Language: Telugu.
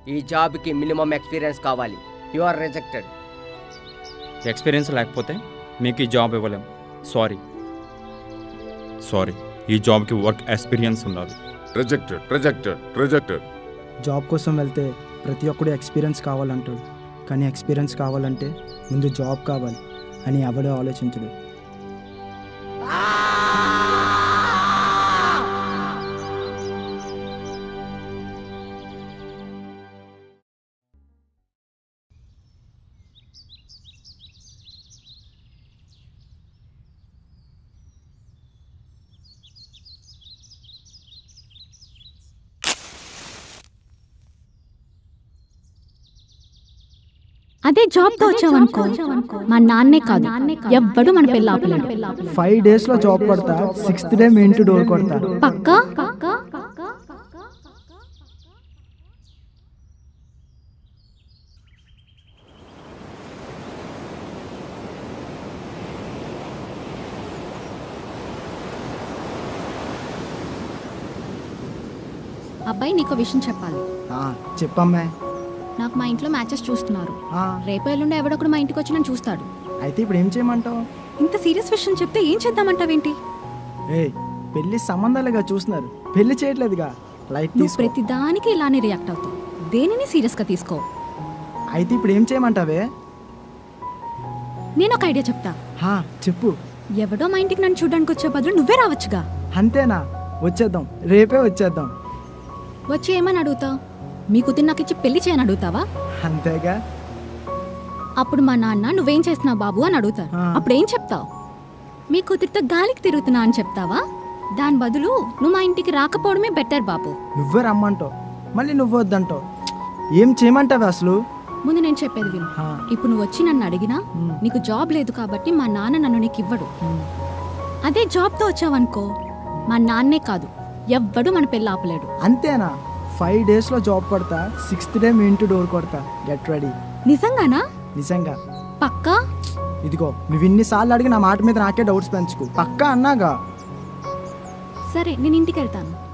ఈ జాబ్కి మినిమం ఎక్స్పీరియన్స్ కావాలి యు ఆర్ రిజెక్టెడ్ ఎక్స్పీరియన్స్ లేకపోతే మీకు ఈ జాబ్ ఇవ్వలేం సారీ సారీ ఈ జాబ్కి వర్క్ ఎక్స్పీరియన్స్ ఉండాలి రిజెక్టెడ్ రిజెక్టెడ్ రిజెక్టెడ్ జాబ్ కోసం వెళ్తే ప్రతి ఒక్కడు ఎక్స్పీరియన్స్ కావాలంటాడు కానీ ఎక్స్పీరియన్స్ కావాలంటే ముందు జాబ్ కావాలి అని ఎవడో ఆలోచించడు అదే జాబ్ తో వచ్చావనుకో మా నాన్నే కాదు ఎవ్వడు మన పెళ్ళి ఆపలేడు ఫైవ్ డేస్లో జాబ్ కొడతా సిక్స్త్ డే మీ ఇంటి డోర్ కొడతా పక్కా అబ్బాయి నీకు విషయం చెప్పాలి ఆ, చెప్పమ్మే నాకు మా ఇంట్లో మ్యాచెస్ చూస్తున్నారు ఆ, రేపు ఎల్లుండి ఎవడొకడు మా ఇంటికి వచ్చి నన్ను చూస్తాడు అయితే ఇప్పుడు ఏం చేయమంటావు ఇంత సీరియస్ విషయం చెప్తే ఏం చేద్దామంటావేంటి ఏ పెళ్లి సంబంధాలుగా చూస్తున్నారు పెళ్లి చేయట్లేదుగా లైట్ నువ్వు తీసుకో ప్రతి దానికి ఇలానే రియాక్ట్ అవుతావు దేనిని సీరియస్ గా తీసుకో అయితే ఇప్పుడు ఏం చేయమంటావే నేను ఒక ఐడియా చెప్తా హా చెప్పు ఎవడో మా ఇంటికి నన్ను చూడడానికి వచ్చే బదులు నువ్వే రావచ్చుగా అంతేనా వచ్చేద్దాం రేపే వచ్చేద్దాం వచ్చి ఏమని అడుగుతావు మీ కూతురు నాకు ఇచ్చి పెళ్లి చేయని అడుగుతావా అంతేగా అప్పుడు మా నాన్న నువ్వేం చేస్తున్నావు బాబు అని అడుగుతారు ఆ. అప్పుడు ఏం చెప్తావు మీ కూతురితో గాలికి తిరుగుతున్నా అని చెప్తావా దాని బదులు నువ్వు మా ఇంటికి రాకపోవడమే బెటర్ బాబు నువ్వే రమ్మంటావు మళ్ళీ నువ్వు వద్దంటావు ఏం చేయమంటావు అసలు ముందు నేను చెప్పేది విను హా, ఇప్పుడు నువ్వు వచ్చి నన్ను అడిగినా ఉమ్, నీకు జాబ్ లేదు కాబట్టి మా నాన్న నన్ను నీకు ఇవ్వడు ఉమ్. అదే జాబ్తో వచ్చావనుకో మా నాన్నే కాదు ఎవ్వడు మన పెళ్ళి ఆపలేడు అంతేనా ఫైవ్ డేస్లో జాబ్ కొడతా సిక్స్త్ డే మీ ఇంటి డోర్ కొడతా గెట్ రెడీ నిజంగానా నిజంగా పక్కా ఇదిగో నువ్వు ఇన్నిసార్లు అడిగి నా మాట మీద నాకే డౌట్స్ పెంచుకు పక్కా అన్నాగా సరే నేను ఇంటికి వెళ్తాను